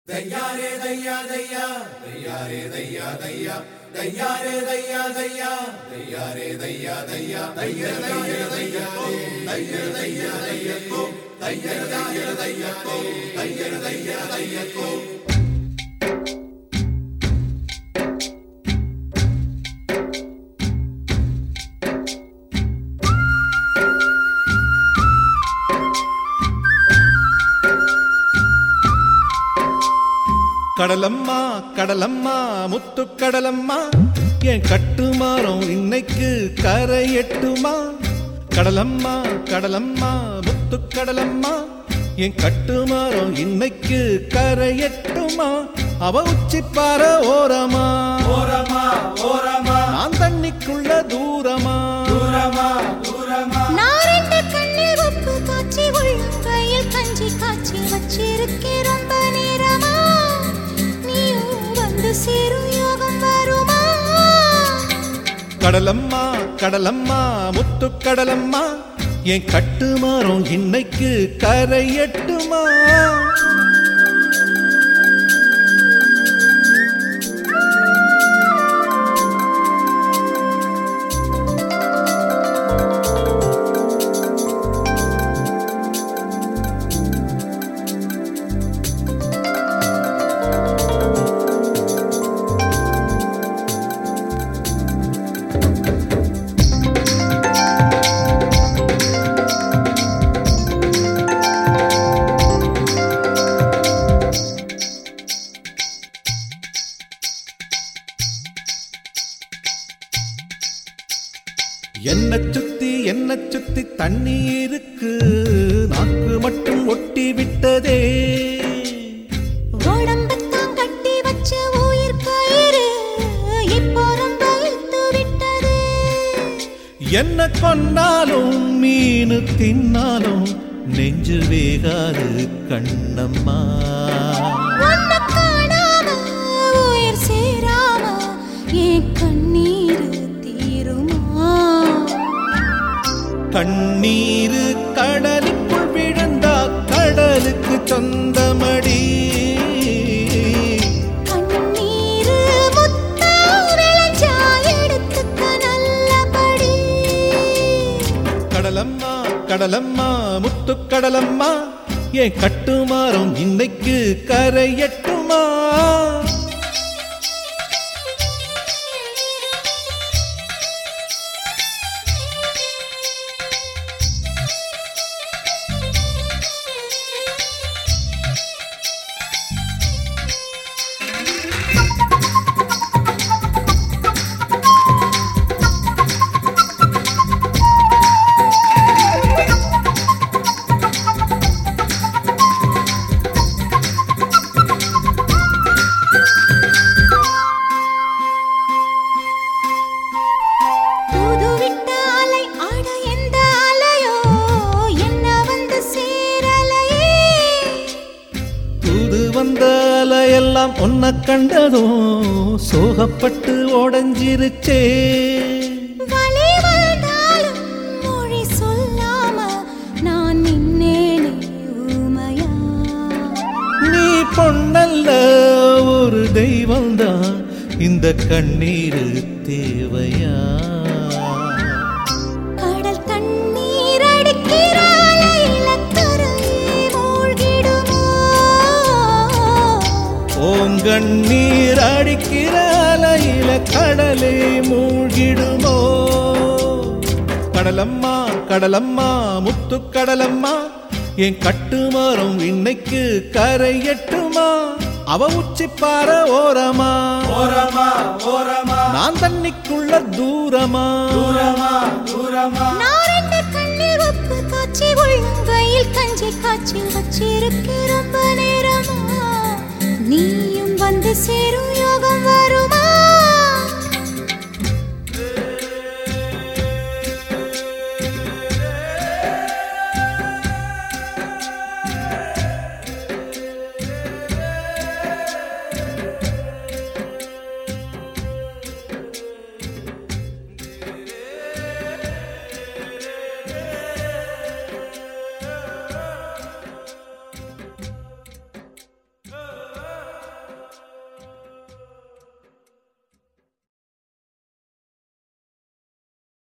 தையாரே தையா தையா தையாரே தையா தையா தையாரே தையா தையா தையாரே தையா தையா தைய தைய தையா தைய தைய தையக்கோ தைய தைய தையக்கோ தைய தைய தையக்கோ கடலம்மா கடலம்மா முத்து கடலம்மா என் கட்டுமாறம் இன்னைக்கு கரை எட்டுமா கடலம்மா கடலம்மா முத்து கடலம்மா என் கட்டுமாறம் இன்னைக்கு கரை எட்டுமா அவ உச்சி பாற ஓரமா ஓரமா ஓரமா நான் தண்ணிக்குள்ள தூரமா தூரமா தூரமா நான் ரெண்டு கண்ணில் உப்பு காய்ச்சி உள்ளங்கையில் கஞ்சி காய்ச்சி வச்சிருக்கேன் ரொம்ப நேரமா நீயும் வந்து சேரும் யோகம் வருமா கடலம்மா கடலம்மா முத்து கடலம்மா என் கட்டுமாறம் இன்னைக்கு கரை எட்டுமா என்ன சுத்தி என்ன சுத்தி தண்ணி இருக்கு நாக்கு மட்டும் ஒட்டி விட்டதே உடம்பத்தான் கட்டி வச்ச உயிர் கயிறு இப்போ ரொம்ப இழுத்து விட்டது என்ன கொன்னாலும் மீனு தின்னாலும் நெஞ்சு வேகாது கண்ணம்மா உன்னை காணாம உயிர் சேராம என் கண்ணீர் தீருமா கண்ணீரு கடலுக்குள் விழுந்தா கடலுக்கு சொந்தமடி கண்ணீரு முத்தா விளைஞ்சா எடுத்துக்க நல்லபடி கடலம்மா கடலம்மா முத்து கடலம்மா என் கட்டுமாறும் இன்னைக்கு கரையட்டுமா தூது விட்ட அலை ஆட எந்த அலையோ என்ன வந்து சேரலையே தூது வந்த அலையெல்லாம் உன்னை கண்டதும் சோகப்பட்டு உடஞ்சிருச்சே வலி வந்தாலும் மொழி சொல்லாம நான் நின்னேனே ஊமையா நீ பொன்னல்ல ஒரு தெய்வம்தான் இந்த கண்ணீர் தேவையா கடல் தண்ணீர் அடிக்கிற அலையில கரையே மூழ்கிடுமோ ஓங்கண்ணீர் அடிக்கிற அலையில கடலே மூழ்கிடுமோ கடலம்மா கடலம்மா முத்து கடலம்மா என் கட்டுமரம் இன்னைக்கு கரை எட்டுமா அவ உச்சி பாற ஓரமா ஓரமா ஓரமா நான் தண்ணிக்குள்ள தூரமா தூரமா தூரமா நான் ரெண்டு கண்ணில் உப்பு காய்ச்சி உள்ளங்கையில் கஞ்சி காய்ச்சி வச்சிருக்க ரொம்ப நேரமா நீயும் வந்து சேரும் யோகம் வரும்